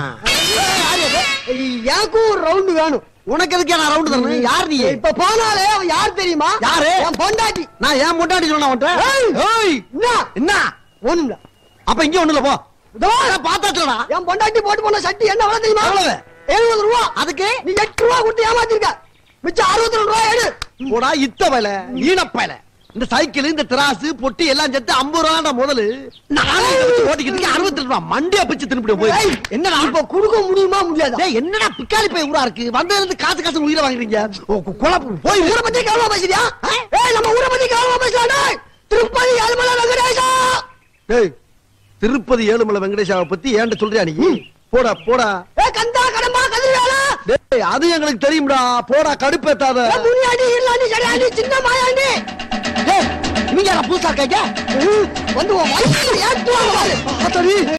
எனக்கும் ஒரு ரவுண்டு வேணும் உனக்கு எதுக்கு நான் ரவுண்ட் தரணும் யார் நீ இப்ப போனாலே அவன் யார் தெரியுமா யாரு? என் பொண்டாட்டி நான் ஏன் முட்டாடி சொன்ன உன்ட்ட ஏய்! ஏய் என்ன என்ன ஒண்ணுல அப்ப இங்க ஒண்ணுல போ பாத்தாச்சுடா என் பொண்டாட்டி போட்டு போன சட்டி என்ன விலை தெரியுமா எவ்வளவு? எழுபது ரூபா அதுக்கு நீ எட்டு ரூபா கொடுத்து ஏமாத்திருக்க மிச்சம் அறுபத்தி ரெண்டு ரூபா எடு போடா இத்த பயல ஈனப்பயல இந்த சைக்கிள் இந்த திராசு பொட்டி எல்லாம் சேர்த்து ஐம்பது ரூபா முதலு நானே இதை வச்சு ஓட்டிக்கிட்டு அறுபத்தி ரெண்டு ரூபா மண்டியா பிச்சு திருப்பிட்டு போய் ஏய், என்னடா இப்ப கொடுக்க முடியுமா முடியாதா டேய், என்னடா பிக்காலி போய் ஊரா இருக்கு வந்ததுல இருந்து காசு காசு உயிரை வாங்குறீங்க ஓ, கு- குழப்பு போய் ஊரை பத்தி கவலை பேசுறியா ஏய் நம்ம ஊரை பத்தி கவலை பேசலாம் டேய். திருப்பதி ஏழுமலை வெங்கடேசா டேய் திருப்பதி ஏழுமலை வெங்கடேஷாவை பத்தி ஏன்ட சொல்றியா நீ போடா போடா ஏ கந்தா கடம்பா கதிரியாளா டேய் அது எங்களுக்கு தெரியும்டா போடா கடுப்பேத்தாத ஏ முனியாண்டி இல்லாண்டி சரியாண்டி சின்ன மாயாண்டி டேய் நீங்க புதுசா கேக்க வந்து உன் வயித்துல ஏத்துவாங்க பாரு. ஆத்தாடி